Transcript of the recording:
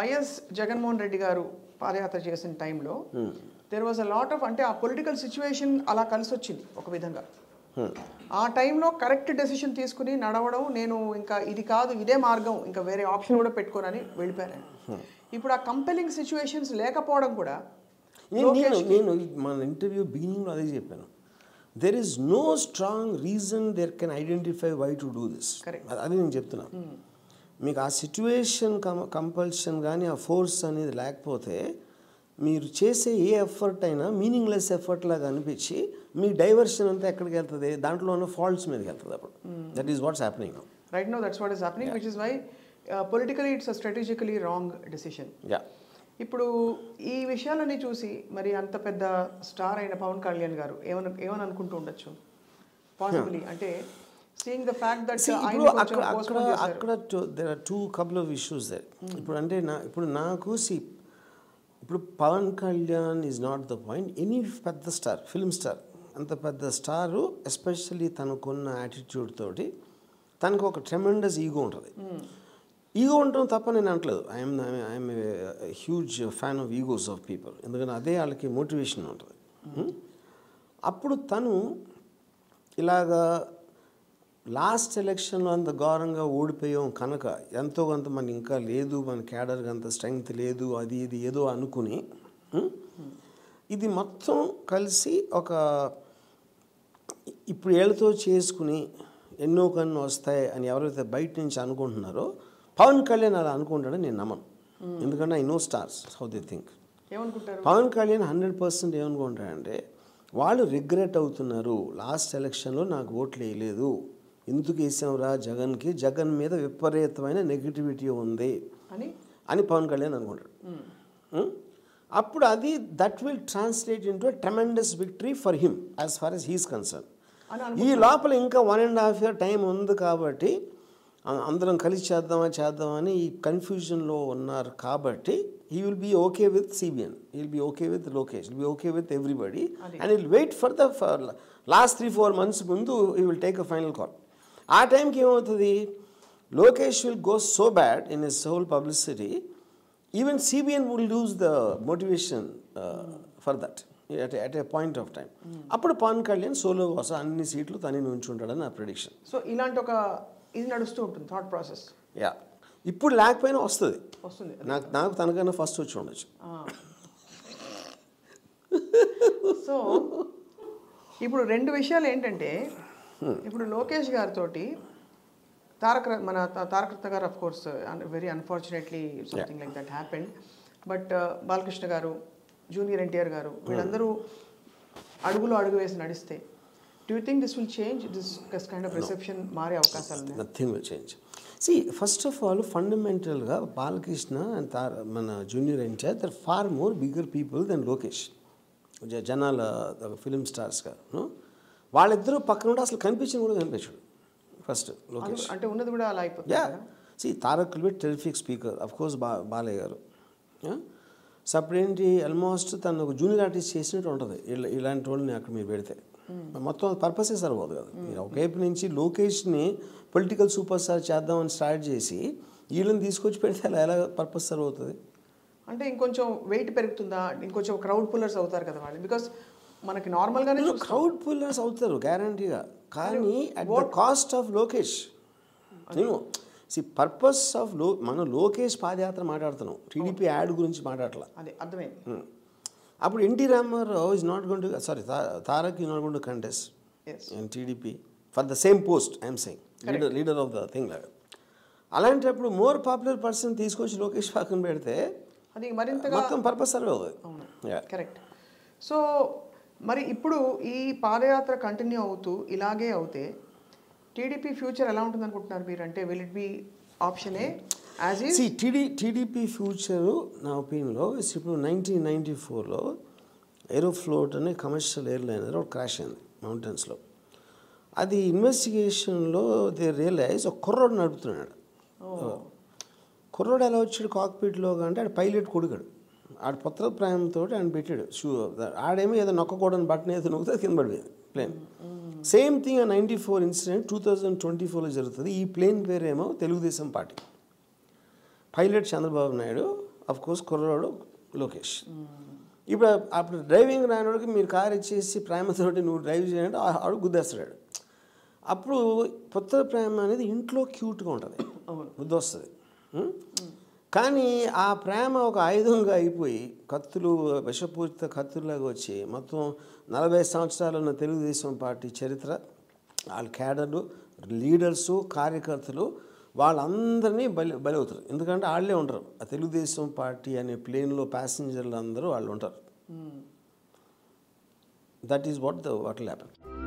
YS Jaganmohan Reddy గారు పాదయాత్ర చేసిన టైంలో there was a lot of అంటే ఆ పొలిటికల్ సిచ్యువేషన్ అలా కలిసి వచ్చింది ఒక విధంగా ఆ టైంలో కరెక్ట్ డెసిషన్ తీసుకుని నడవడం నేను ఇంకా ఇది కాదు ఇదే మార్గం ఇంకా వేరే ఆప్షన్ కూడా పెట్టుకోనని వెళ్ళిపోయాను ఇప్పుడు ఆ కంపెలింగ్ సిచ్యువేషన్స్ లేకపోవడం కూడా నేను నేను నేను మన ఇంటర్వ్యూ బిగినింగ్లో అదే చెప్పాను there is no strong reason there can identify why to do this Correct. అది నేను చెప్తున్నా మీకు ఆ సిచ్యువేషన్ కంపల్షన్ కానీ ఆ ఫోర్స్ అనేది లేకపోతే మీరు చేసే ఏ ఎఫర్ట్ అయినా మీనింగ్లెస్ ఎఫర్ట్ లాగా అనిపించి మీ డైవర్షన్ అంతా ఎక్కడికి వెళ్తుంది దాంట్లో ఉన్న ఫాల్ట్స్ మీదకి వెళ్తుంది అప్పుడు that is what's happening right no that's what is happening which is why politically it's a strategically wrong decision yeah ఇప్పుడు ఈ విషయాలన్నీ చూసి మరి అంత పెద్ద స్టార్ అయిన పవన్ కళ్యాణ్ గారు ఏమని ఏమని అనుకుంటూ ఉండొచ్చు పాసిబిలీ అంటే సీయింగ్ ద ఫ్యాక్ట్ దట్ ఇప్పుడు అక్కడ అక్కడ అక్కడ there are two couple of issues there ఇప్పుడు అంటే నా ఇప్పుడు నాకు సి ఇప్పుడు Pavan Kalyan is not the point any పెద్ద స్టార్ ఫిల్మ్ స్టార్ అంత పెద్ద స్టారు ఎస్పెషల్లీ తనకున్న యాటిట్యూడ్ తోటి తనకు ఒక ట్రెమెండస్ ఈగో ఉంటుంది ఈగో ఉండటం తప్ప నేను అంటలేదు I'm I'm huge fan of egos of people ఎందుకంటే అదే వాళ్ళకి మోటివేషన్ ఉంటుంది Hmm? అప్పుడు తను ఇలాగా లాస్ట్ ఎలక్షన్లో అంత ఘోరంగా ఓడిపోయాం కనుక ఎంతో కొంత మన ఇంకా లేదు మన క్యాడర్కి అంత స్ట్రెంగ్త్ లేదు అది ఇది ఏదో అనుకుని ఉం? ఇది మొత్తం కలిసి ఒక ఇప్పుడు ఏళ్ళతో చేసుకుని ఎన్నో కన్ను వస్తాయి అని ఎవరైతే బయట నుంచి అనుకుంటున్నారో పవన్ కళ్యాణ్ అలా అనుకుంటాడని నేను నమ్మను ఎందుకంటే I know stars how they think ఏమనుకుంటారు పవన్ కళ్యాణ్ హండ్రెడ్ పర్సెంట్ ఏమనుకుంటాడంటే వాళ్ళు రిగ్రెట్ అవుతున్నారు లాస్ట్ ఎలక్షన్లో నాకు ఓట్లు వేయలేదు ఎందుకు వేసాంరా జగన్కి జగన్ మీద విపరీతమైన నెగిటివిటీ ఉంది అని అని పవన్ కళ్యాణ్ అనుకుంటాడు Hmm? అప్పుడు అది that will translate into tremendous victory for him as far as he's concern అని ఈ లోపల ఇంకా one and half year time ఉంది కాబట్టి అ- అందరం కలిసి చేద్దామా చేద్దామని ఈ కన్ఫ్యూజన్లో ఉన్నారు కాబట్టి he will be okay with CBN he will be okay with Lokesh will be okay with everybody and will wait for the last three four months ముందు he will take a final call ఆ టైంకి ఏమవుతుంది Lokesh will go so bad in his whole publicity even CBN will lose the motivation for that at at a point of time అప్పుడు Pavan Kalyan solo కోసం అన్ని సీట్లు తనే ఉంచుంటాడని నా ప్రిడిక్షన్ సో ఇలాంటి ఒక ఇది నడుస్తూ ఉంటుంది థాట్ ప్రాసెస్ యా ఇప్పుడు లేకపోయినా వస్తుంది వస్తుంది నాకు నాకు తనకన్నా ఫస్ట్ వచ్చి ఉండొచ్చు సో ఇప్పుడు రెండు విషయాలు ఏంటంటే ఇప్పుడు లోకేష్ గారితో తారక ర- మన తా- Taraka Ratna garu of course very unfortunately something like that happened but Balakrishna garu junior NTR garu వీళ్ళందరూ అడుగులో అడుగు వేసి నడిస్తే do you think this will change this kind of reception మారే అవకాశాలు ఉన్నాయి nothing will change see first of all ఫండమెంటల్గా బాలకృష్ణ అండ్ తార మన junior NTR there far more bigger people than Lokesh జ- జనాల ఫిలిం స్టార్స్గా వాళ్ళిద్దరూ పక్కన ఉంటే అసలు కనిపించిన కూడా కనిపించాడు ఫస్ట్ లోకేష్ అంటే ఉన్నది కూడా అలా అయిపోతుంది యా కదా see Tarak will be terrific speaker of course బా బాలయ్య గారు సో అప్పుడేంటి ఆల్మోస్ట్ తను ఒక జూనియర్ ఆర్టిస్ట్ చేసినట్టు ఉంటుంది ఇలా ఇలాంటి వాళ్ళని అక్కడ మీరు పెడితే మొత్తం పర్పసే సరిపోదు కదా మీరు ఒకవైపు నుంచి లోకేష్ని పొలిటికల్ సూపర్ స్టార్ చేద్దామని స్టార్ట్ చేసి వీళ్ళని తీసుకొచ్చి పెడితే అలా ఎలా పర్పస్ సరిపోతుంది అంటే ఇంకొంచెం వెయిట్ పెరుగుతుందా ఇంకొంచెం క్రౌడ్ పుల్లర్స్ అవుతారు కదా వాళ్ళు బికాస్ మనకి నార్మల్గానే చూస్తాం క్రౌడ్ పుల్లర్స్ అవుతారు గ్యారంటీగా కానీ at the cost of Lokesh నేను సి పర్పస్ ఆఫ్ లో మనం లోకేష్ పాదయాత్ర మాట్లాడుతున్నాం టీడీపీ యాడ్ గురించి మాట్లాడట్లా అదే అర్థమైంది Hmm. అప్పుడు NT Ramarao is not going to sorry Tarak is not going to contest as and TDP for the same post I'm saying leader leader of the thing లాగా అలాంటప్పుడు మోర్ పాపులర్ పర్సన్ తీసుకొచ్చి లోకేష్ పక్కన పెడితే అది మరింతగా మొత్తం పర్పస్ సర్వ్ అవుతుంది అవును Yeah. కరెక్ట్ సో మరి ఇప్పుడు ఈ పాదయాత్ర కంటిన్యూ అవుతూ ఇలాగే అవుతే టీడీపీ ఫ్యూచర్ ఎలా ఉంటుంది అనుకుంటున్నారు మీరు అంటే will it be option A as ఈ సి టీడీ టీడీపీ ఫ్యూచరు నా ఒపీనియన్లో ఇప్పుడు నైన్టీన్ నైంటీ ఫోర్లో ఏరోఫ్లోట్ అనే కమర్షియల్ ఎయిర్లైనర్ ఒకటి క్రాష్ అయింది మౌంటైన్స్లో అది ఇన్వెస్టిగేషన్లో దే రియలైజ్ ఒక కుర్రోడు నడుపుతున్నాడు కుర్రోడు ఎలా వచ్చాడు కాక్పీట్లో అంటే ఆడు పైలట్ కొడుకాడు ఆడు పుత్ర ప్రాయంతో ఆయన పెట్టాడు షూ ఆడేమో ఏదో నొక్కకూడని బట్టన్ ఏదో నొక్కితే కింద పడిపోయింది ప్లేన్ సేమ్ థింగ్ ఆ ninety four incident two thousand twenty ఫోర్లో జరుగుతుంది ఈ ప్లేన్ పేరేమో Telugu Desam party pilot Chandrababu Naidu of course కుర్రవాడు లోకేష్ ఇప్పుడు అప్పుడు డ్రైవింగ్ రానివాడికి మీరు కార్ ఇచ్చేసి ప్రేమతోటి నువ్వు డ్రైవ్ చేయండి ఆ- ఆడు గుద్దేస్తాడు అప్పుడు పుత్ర ప్రేమ అనేది ఇంట్లో క్యూట్గా ఉంటుంది అవును. బుద్ధి వస్తుంది ఉం? కానీ ఆ ప్రేమ ఒక ఆయుధంగా అయిపోయి కత్తులు విషపూరిత కత్తుల్లాగా వచ్చి మొత్తం నలభై సంవత్సరాలు ఉన్న తెలుగుదేశం పార్టీ చరిత్ర వాళ్ళ క్యాడర్లు లీడర్సు కార్యకర్తలు వాళ్ళందరినీ బలి బలి అవుతారు ఎందుకంటే వాళ్ళే ఉంటారు ఆ తెలుగుదేశం పార్టీ అనే ప్లేన్లో ప్యాసింజర్లు అందరూ వాళ్ళు ఉంటారు that is what the what happen